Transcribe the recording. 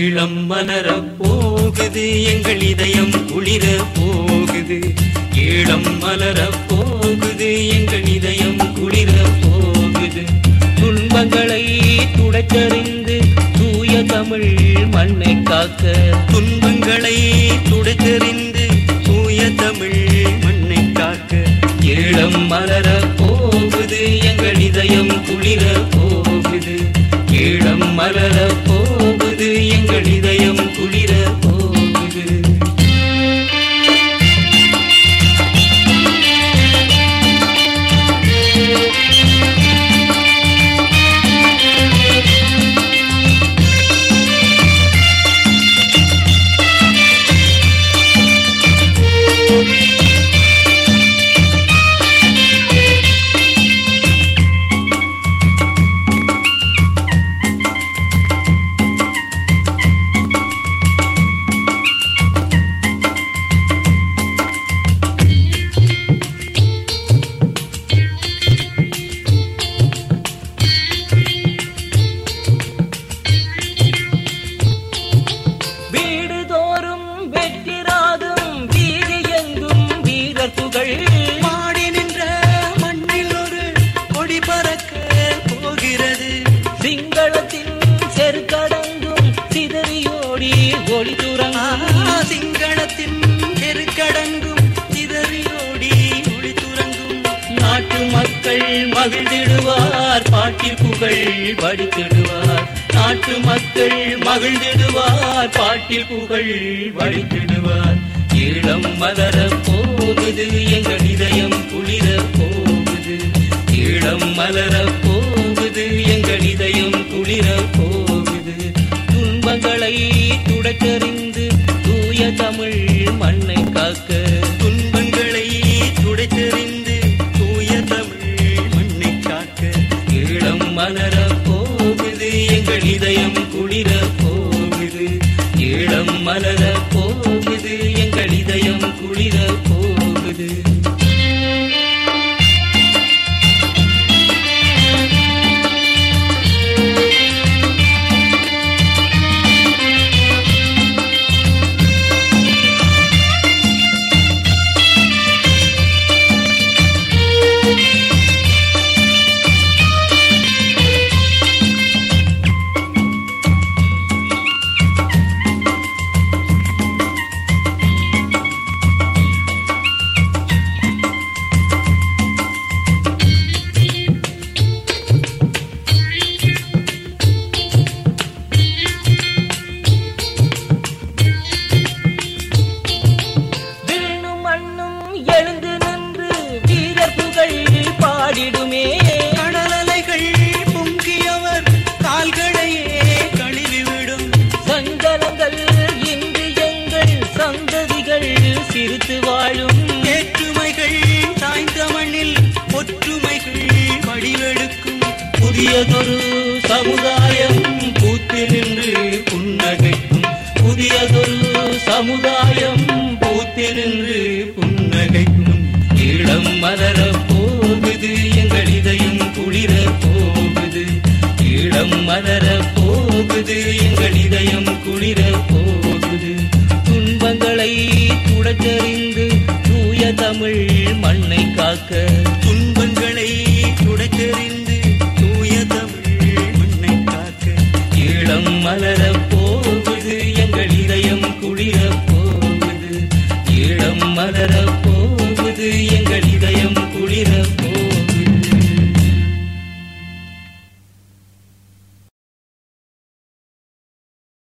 ஈழம் மலர போகுது எங்கள் இதயம் குளிர போகுது ஈழம் மலர போகுது எங்கள் இதயம் குளிர போகுது துன்பங்களை துடைத்தறிந்து தூய தமிழ் மண்ணை காக்க துன்பங்களை துடைத்தறிந்து தூய தமிழ் மண்ணை காக்க ஈழம் மலர போகுது எங்கள் இதயம் குளிர போகுது ஈழம் மலர போகுது எங்கள் இதயம் குளிர போகுது வீடுதோறும் வெற்றிராதும் வீதி எங்கும் வீரர் புகழ் மாடி நின்ற மண்ணில் ஒரு கொடி பறக்க போகிறது சிங்களத்தின் செருக்கடங்கும் சிதறியோடி ஒளி துறங்கும் ஆ, சிங்களத்தின் தெருக்கடங்கும் சிதறியோடி ஒளி துறங்கும் நாட்டு மக்கள் மகிழ்ந்திடுவார் பாட்டில் புகழ் படித்திடுவார் நாட்டு மக்கள் மகிழ்ந்திடுவார் பாட்டில் புகழ் படித்திடுவார் ஈழம் மலர போகுது எங்கள் இதயம் குளிர போகுது ஈழம் மலர போகுது எங்கள் இதயம் குளிர போகுது துன்பங்களை துடைத்தறிந்து தூய தமிழ் மண்ணை காக்க துன்பங்களை துடைத்தெறிந்து தூய தமிழ் மண்ணை காக்க ஈழம் மலர போகுது எங்கள் இதயம் குளிர போகுது ஈழம் மலர போகுது எங்கள் இதயம் குளிர போகுது விண்ணும் மண்ணும் எழுந்து நின்று வீரர் புகழ் பாடிடுமே கடலலைகள் பொங்கியவர் கால்களையே கழுவிவிடும் சங்கடங்கள் இன்று எங்கள் சந்ததிகள் சிரித்து வாழும் வேற்றுமைகள் சாய்ந்த மண்ணில் ஒற்றுமைகள் வடிவெடுக்கும் புதியதொரு சமுதாயம் பூத்து நின்று புன்னகைக்கும் புதியதொரு சமுதாயம் பூத்து நின்று புன்னகைக்கும் ஈழம் மலர போகுது எங்கள் இதயம் குளிர போகுது ஈழம் மலர போகுது எங்கள் இதயம் குளிர போகுது